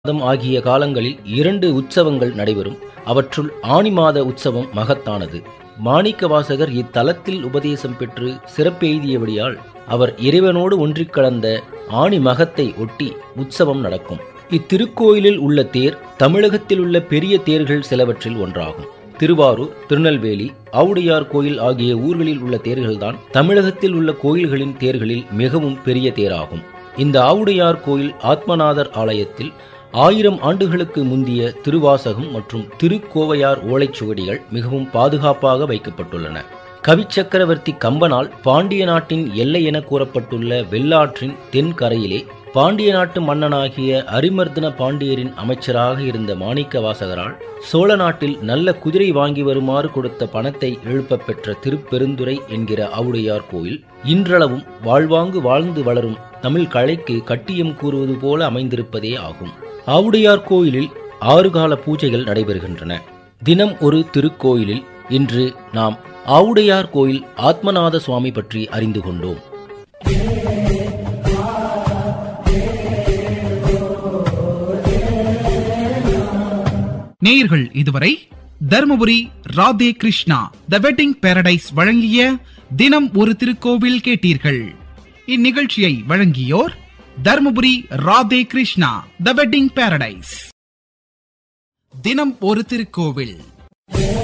மாதம் ஆகிய காலங்களில் இரண்டு உற்சவங்கள் நடைபெறும் அவற்றுள் ஆனி மாத உற்சவம் மகத்தானது மாணிக்க வாசகர் இத்தலத்தில் உபதேசம் பெற்று சிறப்பெய்தியபடியால் அவர் இறைவனோடு ஒன்றிக் கலந்த ஆணி மகத்தை ஒட்டி உற்சவம் நடக்கும் இத்திருக்கோயிலில் உள்ள தேர் தமிழகத்தில் உள்ள பெரிய தேர்கள் சிலவற்றில் ஒன்றாகும் திருவாரூர் திருநெல்வேலி ஆவுடையார் கோயில் ஆகிய ஊர்களில் உள்ள தேர்கள்தான் தமிழகத்தில் உள்ள கோயில்களின் தேர்களில் மிகவும் பெரிய தேராகும் இந்த ஆவுடையார் கோயில் ஆத்மநாதர் ஆலயத்தில் ஆயிரம் ஆண்டுகளுக்கு முந்திய திருவாசகம் மற்றும் திருக்கோவையார் ஓலைச்சுவடிகள் மிகவும் பாதுகாப்பாக வைக்கப்பட்டுள்ளன கவிச்சக்கரவர்த்தி கம்பனால் பாண்டிய நாட்டின் எல்லை என கூறப்பட்டுள்ள வெள்ளாற்றின் தென்கரையிலே பாண்டிய நாட்டு மன்னனாகிய அரிமர்தன பாண்டியரின் அமைச்சராக இருந்த மாணிக்க வாசகரால் சோழ நாட்டில் நல்ல குதிரை வாங்கி வருமாறு கொடுத்த பணத்தை எழுப்பப் பெற்ற திருப்பெருந்துறை என்கிற ஆவுடையார் கோயில் இன்றளவும் வாழ்வாங்கு வாழ்ந்து வளரும் தமிழ் கலைக்கு கட்டியம் கூறுவது போல அமைந்திருப்பதே ஆகும் ஆவுடையார் கோயிலில் ஆறு கால பூஜைகள் நடைபெறுகின்றன தினம் ஒரு திருக்கோயிலில் இன்று நாம் ஆவுடையார் கோயில் ஆத்மநாத சுவாமி பற்றி அறிந்து கொண்டோம் நேயர்கள் இதுவரை Dharmapuri Radhe Krishna the wedding paradise வழங்கிய தினம் ஒரு திருக்கோவில் கேட்டீர்கள் இந்நிகழ்ச்சியை வழங்கியோர் Dharmapuri Radhe Krishna the wedding paradise தினம் ஒரு திருக்கோவில்